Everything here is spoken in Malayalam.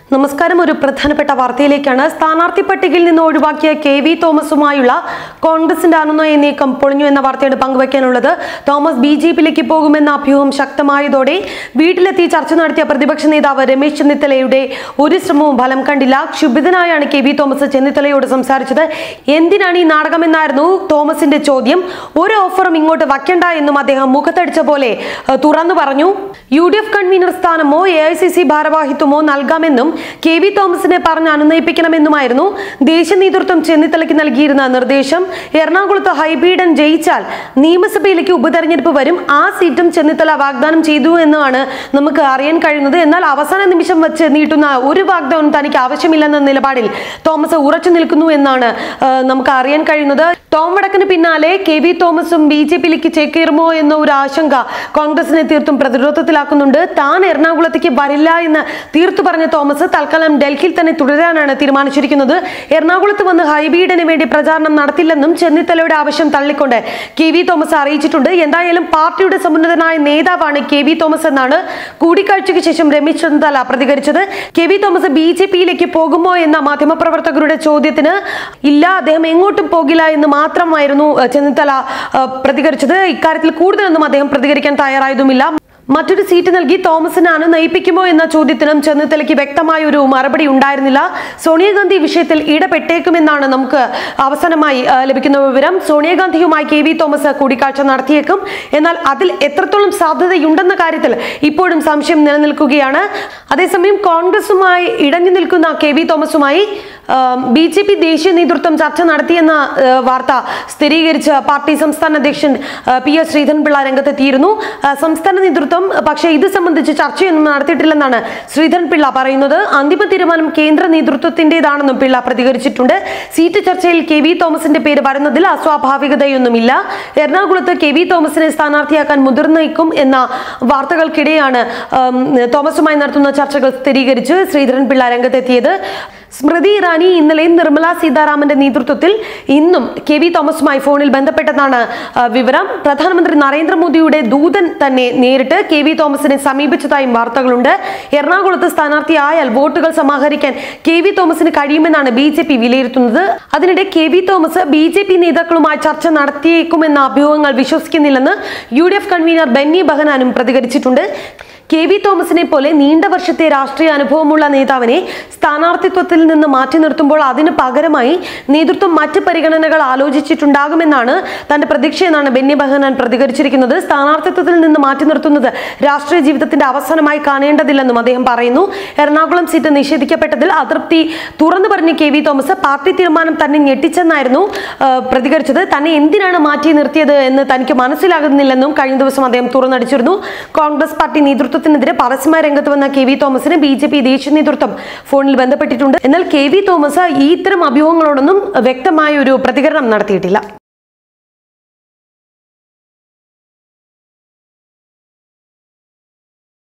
നമസ്കാരം ഒരു പ്രധാനപ്പെട്ട വാർത്തയിലേക്കാണ് സ്ഥാനാർത്ഥി പട്ടികയിൽ നിന്ന് ഒഴിവാക്കിയ കെ വി തോമസുമായുള്ള കോൺഗ്രസിന്റെ അനുനയ നീക്കം പൊളിഞ്ഞു എന്ന വാർത്തയാണ് പങ്കുവയ്ക്കാനുള്ളത് തോമസ് ബി ജെ പിയിലേക്ക് പോകുമെന്ന അഭ്യൂഹം ശക്തമായതോടെ വീട്ടിലെത്തി ചർച്ച നടത്തിയ പ്രതിപക്ഷ നേതാവ് രമേശ് ചെന്നിത്തലയുടെ ഒരു ശ്രമവും ഫലം കണ്ടില്ല ക്ഷുഭിതനായാണ് കെ വി തോമസ് ചെന്നിത്തലയോട് സംസാരിച്ചത് എന്തിനാണ് ഈ നാടകമെന്നായിരുന്നു തോമസിന്റെ ചോദ്യം ഒരു ഓഫറും ഇങ്ങോട്ട് വയ്ക്കണ്ട എന്നും അദ്ദേഹം മുഖത്തടിച്ച പോലെ ഏഹ്, തുറന്നു പറഞ്ഞു യു ഡി എഫ് കൺവീനർ സ്ഥാനമോ എ ഐ സി സി ഭാരവാഹിത്വമോ നൽകാമെന്നും കെ വി തോമസിനെ പറഞ്ഞ് അനുനയിപ്പിക്കണമെന്നുമായിരുന്നു ദേശീയ നേതൃത്വം ചെന്നിത്തലയ്ക്ക് നൽകിയിരുന്ന നിർദ്ദേശം എറണാകുളത്ത് ഹൈബീഡൻ ജയിച്ചാൽ നിയമസഭയിലേക്ക് ഉപതെരഞ്ഞെടുപ്പ് വരും ആ സീറ്റും ചെന്നിത്തല വാഗ്ദാനം ചെയ്തു എന്നാണ് നമുക്ക് അറിയാൻ കഴിയുന്നത് എന്നാൽ അവസാന നിമിഷം വെച്ച് നീട്ടുന്ന ഒരു വാഗ്ദാനം തനിക്ക് ആവശ്യമില്ലെന്ന നിലപാടിൽ തോമസ് ഉറച്ചു നിൽക്കുന്നു എന്നാണ് ആ, നമുക്ക് അറിയാൻ കഴിയുന്നത് ടോം വടക്കിന് പിന്നാലെ കെ വി തോമസും ബി ജെ പിയിലേക്ക് ചേക്കേറുമോ എന്ന ഒരു ആശങ്ക കോൺഗ്രസിനെ തീർത്തും പ്രതിരോധത്തിലാക്കുന്നുണ്ട് താൻ എറണാകുളത്തേക്ക് വരില്ല എന്ന് തീർത്തു പറഞ്ഞ തോമസ് തൽക്കാലം ഡൽഹിയിൽ തന്നെ തുടരാനാണ് തീരുമാനിച്ചിരിക്കുന്നത് എറണാകുളത്ത് വന്ന് ഹൈബീഡിന് വേണ്ടി പ്രചാരണം നടത്തില്ലെന്നും ചെന്നിത്തലയുടെ ആവശ്യം തള്ളിക്കൊണ്ട് കെ വി തോമസ് അറിയിച്ചിട്ടുണ്ട് എന്തായാലും പാർട്ടിയുടെ സമുന്നതനായ നേതാവാണ് കെ വി തോമസ് എന്നാണ് കൂടിക്കാഴ്ചയ്ക്ക് ശേഷം രമേശ് ചെന്നിത്തല പ്രതികരിച്ചത് K V Thomas B J പിയിലേക്ക് പോകുമോ എന്ന മാധ്യമപ്രവർത്തകരുടെ ചോദ്യത്തിന് ഇല്ല അദ്ദേഹം എങ്ങോട്ടും പോകില്ല എന്ന് മാത്രമായിരുന്നു ഏഹ്, ചെന്നിത്തല ഏഹ്, പ്രതികരിച്ചത് ഇക്കാര്യത്തിൽ കൂടുതലൊന്നും അദ്ദേഹം പ്രതികരിക്കാൻ തയ്യാറായതുമില്ല മറ്റൊരു സീറ്റ് നൽകി തോമസിനെ അനുനയിപ്പിക്കുമോ എന്ന ചോദ്യത്തിനും ചെന്നിത്തലയ്ക്ക് വ്യക്തമായ ഒരു മറുപടി ഉണ്ടായിരുന്നില്ല സോണിയാഗാന്ധി വിഷയത്തിൽ ഇടപെട്ടേക്കുമെന്നാണ് നമുക്ക് അവസാനമായി ആ, ലഭിക്കുന്ന വിവരം സോണിയാഗാന്ധിയുമായി കെ വി തോമസ് കൂടിക്കാഴ്ച നടത്തിയേക്കും എന്നാൽ അതിൽ എത്രത്തോളം സാധ്യതയുണ്ടെന്ന കാര്യത്തിൽ ഇപ്പോഴും സംശയം നിലനിൽക്കുകയാണ് അതേസമയം കോൺഗ്രസുമായി ഇടഞ്ഞു നിൽക്കുന്ന കെ വി തോമസുമായി ബി ജെ പി ദേശീയ നേതൃത്വം ചർച്ച നടത്തിയെന്ന ആ, വാർത്ത സ്ഥിരീകരിച്ച പാർട്ടി സംസ്ഥാന അധ്യക്ഷൻ ആ, പി എസ് ശ്രീധരൻപിള്ള രംഗത്തെത്തിയിരുന്നു ആ, സംസ്ഥാന നേതൃത്വം പക്ഷേ ഇത് സംബന്ധിച്ച് ചർച്ചയൊന്നും നടത്തിയിട്ടില്ലെന്നാണ് ശ്രീധരൻപിള്ള പറയുന്നത് അന്തിമ തീരുമാനം കേന്ദ്ര നേതൃത്വത്തിന്റേതാണെന്നും പിള്ള പ്രതികരിച്ചിട്ടുണ്ട് സീറ്റ് ചർച്ചയിൽ കെ വി തോമസിന്റെ പേര് വരുന്നതിൽ അസ്വാഭാവികതയൊന്നുമില്ല എറണാകുളത്ത് കെ വി തോമസിനെ സ്ഥാനാർത്ഥിയാക്കാൻ മുതിർന്നേക്കും എന്ന വാർത്തകൾക്കിടെയാണ് ആം, തോമസുമായി നടത്തുന്ന ചർച്ചകൾ സ്ഥിരീകരിച്ച് ശ്രീധരൻപിള്ള രംഗത്തെത്തിയത് സ്മൃതി ഇറാനി ഇന്നലെ നിർമ്മല സീതാരാമന്റെ നേതൃത്വത്തിൽ ഇന്നും കെ വി തോമസുമായി ഫോണിൽ ബന്ധപ്പെട്ടതാണ് ആ, വിവരം പ്രധാനമന്ത്രി നരേന്ദ്രമോദിയുടെ ദൂതൻ തന്നെ നേരിട്ട് കെ വി തോമസിനെ സമീപിച്ചതായും വാർത്തകളുണ്ട് എറണാകുളത്ത് സ്ഥാനാർത്ഥിയായാൽ വോട്ടുകൾ സമാഹരിക്കാൻ കെ വി തോമസിന് കഴിയുമെന്നാണ് ബി ജെ പി വിലയിരുത്തുന്നത് അതിനിടെ K V Thomas B J P നേതാക്കളുമായി ചർച്ച നടത്തിയേക്കുമെന്ന അഭ്യൂഹങ്ങൾ വിശ്വസിക്കുന്നില്ലെന്ന് U D F convener Benny ബഹനാനും പ്രതികരിച്ചിട്ടുണ്ട് കെ വി തോമസിനെ പോലെ നീണ്ട വർഷത്തെ രാഷ്ട്രീയ അനുഭവമുള്ള നേതാവിനെ സ്ഥാനാർത്ഥിത്വത്തിൽ നിന്ന് മാറ്റി നിർത്തുമ്പോൾ അതിന് പകരമായി നേതൃത്വം മറ്റ് പരിഗണനകൾ ആലോചിച്ചിട്ടുണ്ടാകുമെന്നാണ് തന്റെ പ്രതീക്ഷയെന്നാണ് ബെന്നി ബഹനാൻ പ്രതികരിച്ചിരിക്കുന്നത് സ്ഥാനാർത്ഥിത്വത്തിൽ നിന്ന് മാറ്റി നിർത്തുന്നത് രാഷ്ട്രീയ ജീവിതത്തിന്റെ അവസാനമായി കാണേണ്ടതില്ലെന്നും അദ്ദേഹം പറയുന്നു എറണാകുളം സീറ്റ് നിഷേധിക്കപ്പെട്ടതിൽ അതൃപ്തി തുറന്നു പറഞ്ഞ കെ വി തോമസ് പാർട്ടി തീരുമാനം തന്നെ ഞെട്ടിച്ചെന്നായിരുന്നു ആ, പ്രതികരിച്ചത് തന്നെ എന്തിനാണ് മാറ്റി നിർത്തിയത് എന്ന് തനിക്ക് മനസ്സിലാകുന്നില്ലെന്നും കഴിഞ്ഞ ദിവസം അദ്ദേഹം തുറന്നടിച്ചിരുന്നു കോൺഗ്രസ് പാർട്ടി നേതൃത്വത്തിനെതിരെ പരസ്യമായ രംഗത്ത് വന്ന കെ വി തോമസിന് ബി ജെ പി ദേശീയ നേതൃത്വം ഫോണിൽ ബന്ധപ്പെട്ടിട്ടുണ്ട് എന്നാൽ കെ വി തോമസ് ഈ ഇത്തരം അഭ്യൂഹങ്ങളോടൊന്നും വ്യക്തമായ ഒരു പ്രതികരണം നടത്തിയിട്ടില്ല